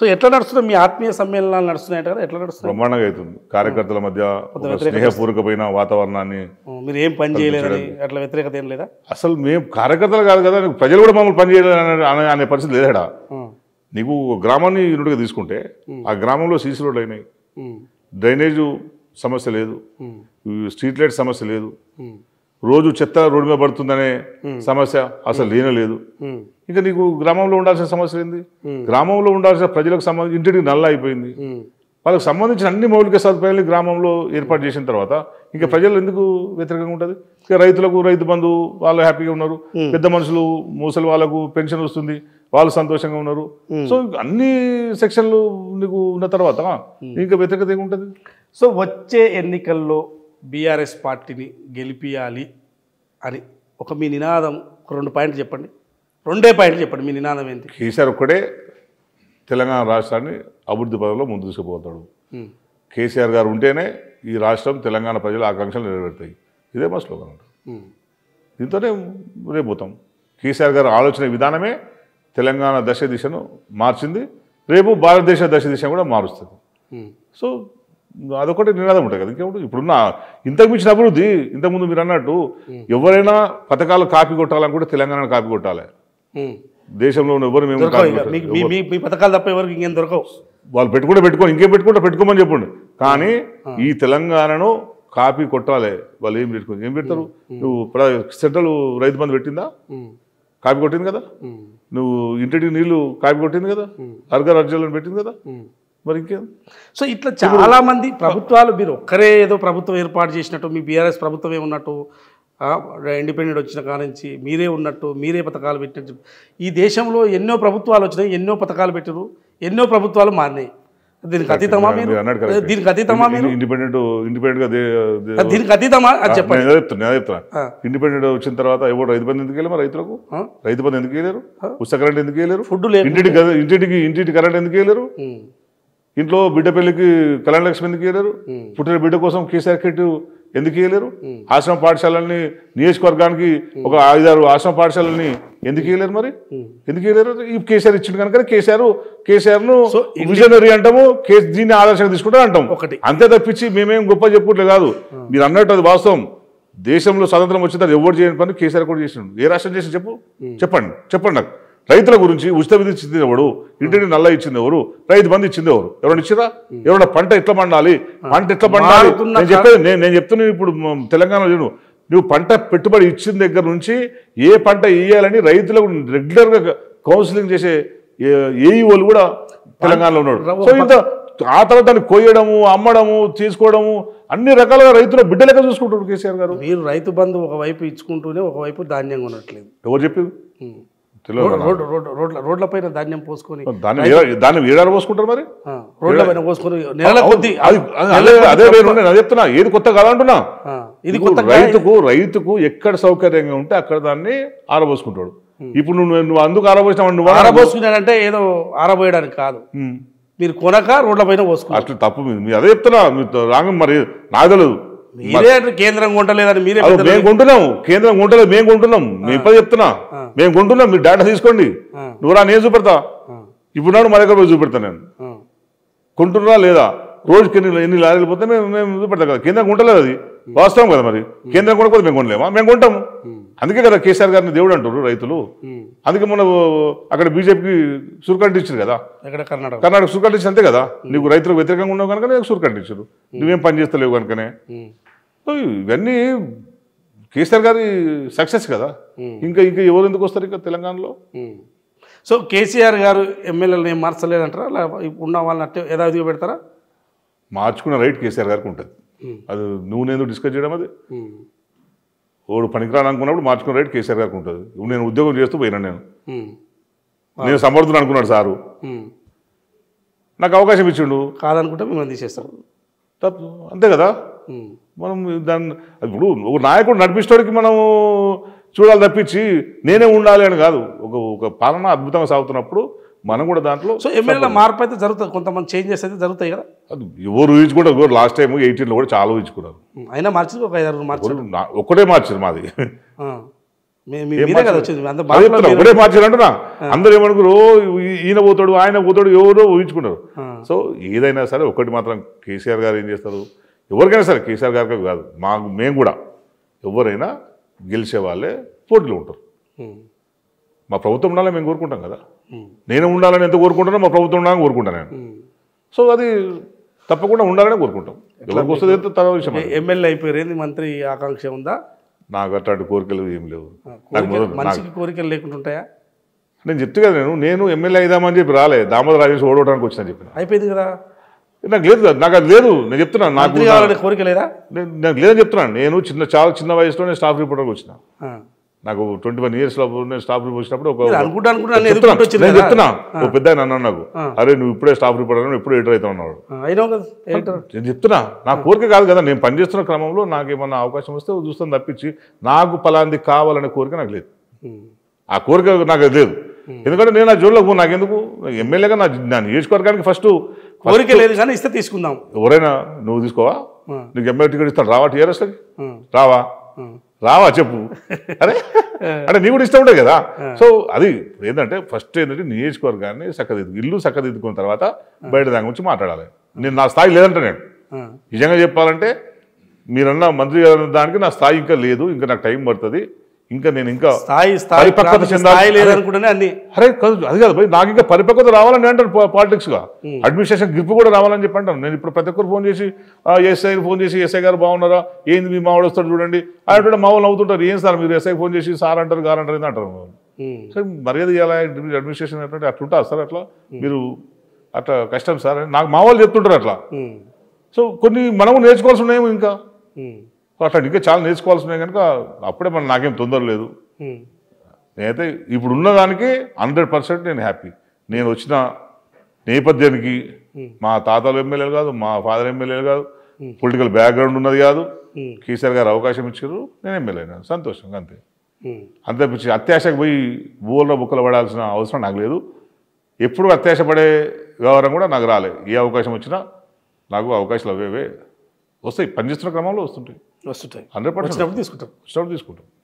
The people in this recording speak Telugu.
సో ఎట్లా నడుస్తున్నాయి మీ ఆత్మీయ సమ్మేళనాలు నడుస్తున్నాయంట కదా ఎట్లా నడుస్తున్నాయి బ్రహ్మాండంగా అవుతుంది కార్యకర్తల మధ్య ఒక స్నేహపూర్వకమైన వాతావరణాన్ని మీరు ఏం పని చేయలేదని అట్లా వ్యతిరేకత ఏం లేదా అసలు మేము కార్యకర్తలు కాదు కదా ప్రజలు కూడా మమ్మల్ని పనిచేయాలి అనే అనే పరిస్థితి లేదాడా ఉమ్, నీకు ఒక గ్రామాన్ని యూనిట్గా తీసుకుంటే ఆ గ్రామంలో సీసీ రోడ్లు అయినాయి ఉమ్, డ్రైనేజు సమస్య లేదు ఉమ్, ఈ స్ట్రీట్ లైట్ సమస్య లేదు ఉమ్, రోజు చెత్త రోడ్డు మీద పడుతుందనే సమస్య అసలు లేనే లేదు ఉమ్, ఇంకా నీకు గ్రామంలో ఉండాల్సిన సమస్య ఏంది గ్రామంలో ఉండాల్సిన ప్రజలకు సంబంధించి ఇంటికి నల్ల అయిపోయింది ఉమ్. వాళ్ళకి సంబంధించిన అన్ని మౌలిక సదుపాయాలు గ్రామంలో ఏర్పాటు చేసిన తర్వాత ఇంకా ప్రజలు ఎందుకు వ్యతిరేకంగా ఉంటుంది ఇక రైతులకు రైతు బంధు వాళ్ళు హ్యాపీగా ఉన్నారు పెద్ద మనుషులు ముసలి వాళ్ళకు పెన్షన్ వస్తుంది వాళ్ళు సంతోషంగా ఉన్నారు సో అన్ని సెక్షన్లు నీకు ఉన్న తర్వాత ఇంకా వ్యతిరేకత ఏముంటుంది సో వచ్చే ఎన్నికల్లో బీఆర్ఎస్ పార్టీని గెలిపియాలి అని ఒక మీ నినాదం ఒక రెండు పాయింట్లు చెప్పండి రెండే పాయింట్లు చెప్పండి మీ నినాదం ఏంటి కేసీఆర్ ఒక్కడే తెలంగాణ రాష్ట్రాన్ని అభివృద్ధి పదంలో ముందు తీసుకుపోతాడు ఉమ్, కేసీఆర్ గారు ఉంటేనే ఈ రాష్ట్రం తెలంగాణ ప్రజల ఆకాంక్షలు నెరవేరుతాయి ఇదే మా స్లోగన్ ఉంటుంది ఉమ్, దీంతోనే రేపు పోతాం కేసీఆర్ గారు ఆలోచన విధానమే తెలంగాణ దశ దిశను మార్చింది రేపు భారతదేశ దశ దిశ కూడా మారుస్తుంది ఉమ్, సో అదొకటి నినాదం ఉంటుంది కదా ఇంకేముంటుంది ఇప్పుడున్న ఇంతకు మించిన అభివృద్ధి ఇంతకుముందు మీరు అన్నట్టు ఎవరైనా పథకాలు కాపీ కొట్టాలనుకుంటే తెలంగాణను కాపీ కొట్టాలి ఉమ్. దేశంలో ఉన్న ఎవరు మేము దొరకవు కాపీ ఇక కొట్టాలి. మీకు మీ మీ- మీ పథకాలు తప్ప ఎవరికి ఇంకేం దొరకవు వాళ్ళు పెట్టుకుంటే పెట్టుకోండి ఇంకేం పెట్టుకుంటే పెట్టుకోమని చెప్పండి కానీ ఈ తెలంగాణను కాపీ కొట్టాలి వాళ్ళు ఏం పెట్టుకోండి ఏం పెడతారు నువ్వు ప్ర- సెంట్రల్ రైతు బంధు పెట్టిందా ఉమ్, కాపీ కొట్టింది కదా ఉమ్, నువ్వు ఇంటికి నీళ్లు కాపీ కొట్టింది కదా అర్గర్ అర్జులను పెట్టింది కదా ఉమ్. మరి ఇంకేం సో ఇట్లా చాలా మంది ప్రభుత్వాలు మీరు ఒక్కరే ఏదో ప్రభుత్వం ఏర్పాటు చేసినట్టు మీ బీఆర్ఎస్ ప్రభుత్వమే ఉన్నట్టు ఆ, ఇండిపెండెంట్ వచ్చిన కాడ నుంచి మీరే ఉన్నట్టు మీరే పథకాలు పెట్టినట్టు ఈ దేశంలో ఎన్నో ప్రభుత్వాలు వచ్చినాయి ఎన్నో పథకాలు పెట్టారు ఎన్నో ప్రభుత్వాలు మారినాయి దీనికి అతీతమా మీరు మీరు అన్నాడు కరెక్ట్. దీనికి అతీతమా మీరు ఇండిపెండెంట్ ఇండిపెండెంట్ గా దే- దే- దీనికి అతీతమా అది చెప్పండి నేను అదే చెప్తున్నా నేను అదే చెప్తున్నా ఆ. ఇండిపెండెంట్ వచ్చిన తర్వాత ఎవరు రైతు బంధు ఎందుకు వెళ్ళారు రైతులకు ఆ? రైతు బంధు ఎందుకు వెళ్ళారు ఉచిత కరెంట్ ఎందుకు వెళ్ళారు ఫుడ్ లేదు ఇంటికి గద- ఇంటికి ఇంటికి కరెంట్ ఎందుకు వెళ్ళారు ఉమ్, ఇంట్లో బిడ్డ పెళ్లికి కళ్యాణ లక్ష్మి ఎందుకు వెళ్ళారు పుట్టిన బిడ్డ కోసం కేసీఆర్ కిట్ ఎందుకు వెళ్ళారు ఆశ్రమ పాఠశాలల్ని నియోజకవర్గానికి ఒక ఐదారు ఆశ్రమ పాఠశాలల్ని ఎందుకు వెళ్ళారు మరి ఎందుకు వెళ్ళారు ఈ కేసీఆర్ ఇచ్చిండు కనుక కేసీఆర్ కేసీఆర్ ను సో విజనరీ అంటాము కేస్ దీన్ని ఆదర్శంగా తీసుకుంటా అంటాం ఒకటి. అంతే తప్పించి మేమేం గొప్ప చెప్పుకోవట్లే కాదు మీరు అన్నట్టు అది వాస్తవం దేశంలో స్వాతంత్రం వచ్చిన తర్వాత ఎవరు చేయని పని కేసీఆర్ కూడా చేసిండు ఏ రాష్ట్రం చేసి చెప్పు చెప్పండి చెప్పండి నాకు రైతుల గురించి ఉచిత విధి ఇచ్చింది ఎవడు ఇంటిని నల్ల ఇచ్చింది ఎవరు రైతు బంధు ఇచ్చింది ఎవరు ఎవరైనా ఇచ్చిరా ఎవరైనా పంట ఎట్లా పండాలి పంట ఎట్లా పండాలి మారుతున్న నేను చెప్పేది నేను నేను చెప్తున్నా ఇప్పుడు మ- తెలంగాణలో నేను నువ్వు పంట పెట్టుబడి ఇచ్చిన దగ్గర నుంచి ఏ పంట వేయాలని రైతులకు రెగ్యులర్గా కౌన్సిలింగ్ చేసే ఏఈఓలు కూడా తెలంగాణలో ఉన్నాడు సో ఇంత ఆ తర్వాత దాన్ని కొయ్యడము అమ్మడము తీసుకోవడము అన్ని రకాలుగా రైతుల బిడ్డ లెక్క చూసుకుంటాడు కేసీఆర్ గారు మీరు రైతు బంధు ఒకవైపు ఇచ్చుకుంటూనే ఒకవైపు ధాన్యం కొనట్లేదు ఎవరు చెప్పారు ఉమ్. తెలియదు రోడ్ రోడ్ రోడ్ల రోడ్లపైన ధాన్యం పోసుకొని దాన్ని ఏ- దాన్ని ఏడాడు పోసుకుంటారు మరి ఆ, రోడ్లపైన పోసుకొని నెలల కొద్ది అది అది- అదే అదే వేరు నేను అదే చెప్తున్నా ఏది కొత్త కాదంటున్నా ఆ, ఇది ఇప్పుడు కొత్త రైతుకు రైతుకు ఎక్కడ సౌకర్యంగా ఉంటే అక్కడ దాన్ని ఆరబోసుకుంటాడు ఇప్పుడు నువ్వు నువ్వు అందుకు ఆరబోసినావు నువ్వు ఆరబోసుకున్నాడంటే ఏదో ఆరబోయడానికి కాదు ఉమ్. మీరు కొనక రోడ్లపైన పోసుకున్నారు అట్లా తప్పు మీది మీరు అదే చెప్తున్నా మీరు రాంగం మరి నాకు తెలియదు మీరే అంటే కేంద్రం కొంటలేదని మీరే అది పెద్దలు- మేము కొంటున్నాం కేంద్రం కొంటలేదు మేము కొంటున్నాం మేము ఇప్పుడు చెప్తున్నా మేము కొంటున్నాం మీరు డేటా తీసుకోండి ఆ. నువ్వు రా నేను చూపెడతా ఆ, ఇప్పుడు నాడు మరి ఎక్కడ పోయి చూపెడతా నేను ఆ, కొంటున్నా లేదా రోజుకి ఎన్ని ఎన్ని లారీలు పోతే మేము మేము చూపెడతాం కదా కేంద్రం కొంటలేదు అది వాస్తవం కదా మరి కేంద్రం కొనకపోతే మేము కొనలేమా మేము కొంటాము అందుకే కదా కేసీఆర్ గారిని దేవుడు అంటారు రైతులు ఉమ్. అందుకే మొన్న అక్కడ బీజేపీకి సురుకంటి ఇచ్చారు కదా ఎక్కడ కర్ణాటక కర్ణాటక సురుకంటి ఇచ్చి అంతే కదా నీకు రైతులకు వ్యతిరేకంగా ఉన్నావు కనుక నీకు సురుకంటి ఇచ్చారు నువ్వేం పని చేస్తలేవు కనుకనే ఉమ్, సో ఇవన్నీ కేసీఆర్ గారి సక్సెస్ కదా ఇంకా ఇంకా ఎవరు ఎందుకు వస్తారు ఇంకా తెలంగాణలో ఉమ్. సో కేసీఆర్ గారు ఎమ్మెల్యేలను ఏం మార్చలేదంటారా అలా ఉన్న వాళ్ళని అట్టే యథావిధిగా పెడతారా మార్చుకున్న రైట్ కేసీఆర్ గారికి ఉంటుంది ఉమ్. అది నువ్వు నేను డిస్కస్ చేయడం అది ఉమ్, ఓడు పనికిరాని అనుకున్నప్పుడు మార్చుకున్న రైట్ కేసీఆర్ గారికి ఉంటుంది ఇప్పుడు నేను ఉద్యోగం చేస్తూ పోయినా నేను ఉమ్, నేను సమర్థుడు అనుకున్నాడు సారు ఉమ్. నాకు అవకాశం ఇచ్చిండు కాదనుకుంటే మిమ్మల్ని తీసేస్తారు తప్పు అంతే కదా ఉమ్, మనం దాన్ని ఇప్పుడు ఒక నాయకుడు నడిపించడానికి మనం చూడాలి తప్పించి నేనే ఉండాలి అని కాదు ఒక ఒక పాలన అద్భుతంగా సాగుతున్నప్పుడు మనం కూడా దాంట్లో సో ఎమ్మెల్యేల మార్పు అయితే జరుగుతుంది కొంతమంది చేంజెస్ అయితే జరుగుతాయి కదా అది ఎవరు ఊహించుకుంటారు ఎవరు లాస్ట్ టైం ఎయిటీన్లో కూడా చాలా ఊహించుకున్నారు ఉమ్, అయినా మార్చి ఒక ఐదారు మార్చి ఎవరు నా- ఒక్కటే మార్చారు మాది ఆ, మీ- మీ- మీరే కదా వచ్చింది అంత అదే బాగా చెప్తున్నా, ఒకటే మార్చారు అంటున్నా అందరూ ఏమనుకున్నారు ఓ ఈ- ఈయన పోతాడు ఆయన పోతాడు ఎవరో ఊహించుకున్నారు సో ఏదైనా సరే ఒకటి మాత్రం కేసీఆర్ గారు ఏం చేస్తారు ఎవరికైనా సరే కేసీఆర్ గారికి కాదు మా మేము కూడా ఎవరైనా గెలిచే వాళ్ళే పోటీలో ఉంటారు మా ప్రభుత్వం ఉండాలని మేము కోరుకుంటాం కదా నేను ఉండాలని ఎంత కోరుకుంటానో మా ప్రభుత్వం ఉండాలని కోరుకుంటాను నేను సో అది తప్పకుండా ఉండాలని కోరుకుంటాం ఎవరికి వస్తుంది ఎంత తర్వాత విషయం అది. ఎమ్మెల్యే అయిపోయారు ఏంది మంత్రి ఆకాంక్ష ఉందా నాకు అట్లాంటి కోరికలు ఏం లేవు నాకు కోరిక మొదలు- నాకు- మనిషికి కోరికలు లేకుండా ఉంటాయా నేను చెప్తే కదా నేను నేను ఎమ్మెల్యే అయిదామని చెప్పి రాలే దామోదర రాజేష్ ఓడవడానికి వచ్చిన చెప్పిన అయిపోయింది కదా నాకు లేదు కదా, నాకు అది లేదు నేను చెప్తున్నాను నాకు మంత్రి కావాలనే కోరిక లేదా నేను- నాకు లేదని చెప్తున్నాను నేను చిన్న చాలా చిన్న వయసులో నేను స్టాఫ్ రిపోర్టర్కి వచ్చిన ఆ. నాకు ట్వంటీ వన్ ఇయర్స్ లో నేను స్టాఫ్ రిపోర్ట్ వచ్చినప్పుడు ఒక మీరు అనుకుంటా అనుకుంటా అన్ని చెప్తున్నా, ఎదుర్కొంటూ వచ్చింది నేను కదా చెప్తున్నా ఓ పెద్ద ఆయన అన్నాడు నాకు అరే నువ్వు ఇప్పుడే స్టాఫ్ రిపోర్టర్ నువ్వు ఎప్పుడు ఎడిటర్ అవుతావు అన్నాడు ఆ, అయినావు కదా ఎడిటర్ నేను చెప్తున్నా నా కోరిక కాదు కదా నేను పనిచేస్తున్న క్రమంలో నాకు ఏమన్నా అవకాశం వస్తే చూస్తాను తప్పించి నాకు పలాంది కావాలనే కోరిక నాకు లేదు ఆ కోరిక నాకు అది లేదు ఎందుకంటే నేను ఆ జోన్లో పో నాకెందుకు ఎమ్మెల్యేగా నా నా నియోజకవర్గానికి ఫస్ట్ కోరిక లేదు కానీ ఇస్తే తీసుకుందాం ఎవరైనా నువ్వు తీసుకోవా ఆ. నీకు ఎమ్మెల్యే టికెట్ ఇస్తాను రావా టీఆర్ఎస్లకి ఆ. రావా ఆ. రావా చెప్పు అరే అంటే నీ కూడా ఇష్టం ఉండే కదా సో అది ఏంటంటే ఫస్ట్ ఏంటంటే నియోజకవర్గాన్ని చక్కదిద్దు ఇల్లు చక్కదిద్దుకున్న తర్వాత బయట దాని గురించి మాట్లాడాలి నేను నా స్థాయి లేదంటే నేను ఆ. నిజంగా చెప్పాలంటే మీరన్న మంత్రి గారు అన్న దానికి నా స్థాయి ఇంకా లేదు ఇంకా నాకు టైం పడుతుంది ఇంకా నేను ఇంకా స్థాయి స్థాయి పరిపక్వత ప్రాంతీయ చెందాలి. స్థాయి లేదనుకుంటేనే అన్ని అరే కాదు అది కాదు భయ్ నాకు ఇంకా పరిపక్వత రావాలని అంటారు పాలిటిక్స్ గా అడ్మినిస్ట్రేషన్ గ్రిప్ కూడా రావాలని చెప్పి అంటాను నేను ఇప్పుడు ప్రతి ఒక్కరు ఫోన్ చేసి ఎస్ఐ ఫోన్ చేసి ఎస్ఐ గారు బాగున్నారా ఏంది మీ మావాడు వస్తాడు చూడండి ఆయన మా వాళ్ళు అవుతుంటారు ఏం సార్ మీరు ఎస్ఐ ఫోన్ చేసి సార్ అంటారు గారు అంటారు ఏంది అంటారు ఉమ్. సార్ మర్యాద ఇవ్వాలా అడ్మినిస్ట్రేషన్ అంటే అట్లుంటారు సార్ అట్లా మీరు అట్లా కష్టం సార్ అని నాకు మా వాళ్ళు చెప్తుంటారు అట్లా ఉమ్. సో కొన్ని మనము నేర్చుకోవాల్సి ఉన్నాయేమో ఇంకా ఉమ్. సో అట్లా ఇంకా చాలా నేర్చుకోవాల్సి ఉన్నాయి కనుక అప్పుడే మనం నాకేం తొందర లేదు ఉమ్. నేనైతే ఇప్పుడు ఉన్న దానికి హండ్రెడ్ పర్సెంట్ నేను హ్యాపీ నేను వచ్చిన నేపథ్యానికి మా తాతలు ఎమ్మెల్యేలు కాదు మా ఫాదర్ ఎమ్మెల్యేలు కాదు పొలిటికల్ బ్యాక్గ్రౌండ్ ఉన్నది కాదు ఉమ్. కేసీఆర్ గారు అవకాశం ఇచ్చారు నేను ఎమ్మెల్యే అయినా సంతోషంగా అంతే ఉమ్. అంతే పిచ్చి అత్యాశకు పోయి బూల బుక్కలు పడాల్సిన అవసరం నాకు లేదు ఎప్పుడు అత్యాశ పడే వ్యవహారం కూడా నాకు రాలే ఏ అవకాశం వచ్చినా నాకు అవకాశాలు అవేవే వస్తాయి పనిచేస్తున్న క్రమంలో వస్తుంటాయి వస్తుంటాయి హండ్రెడ్ పర్సెంట్ వచ్చినప్పుడు తీసుకుంటాం వచ్చినప్పుడు తీసుకుంటాం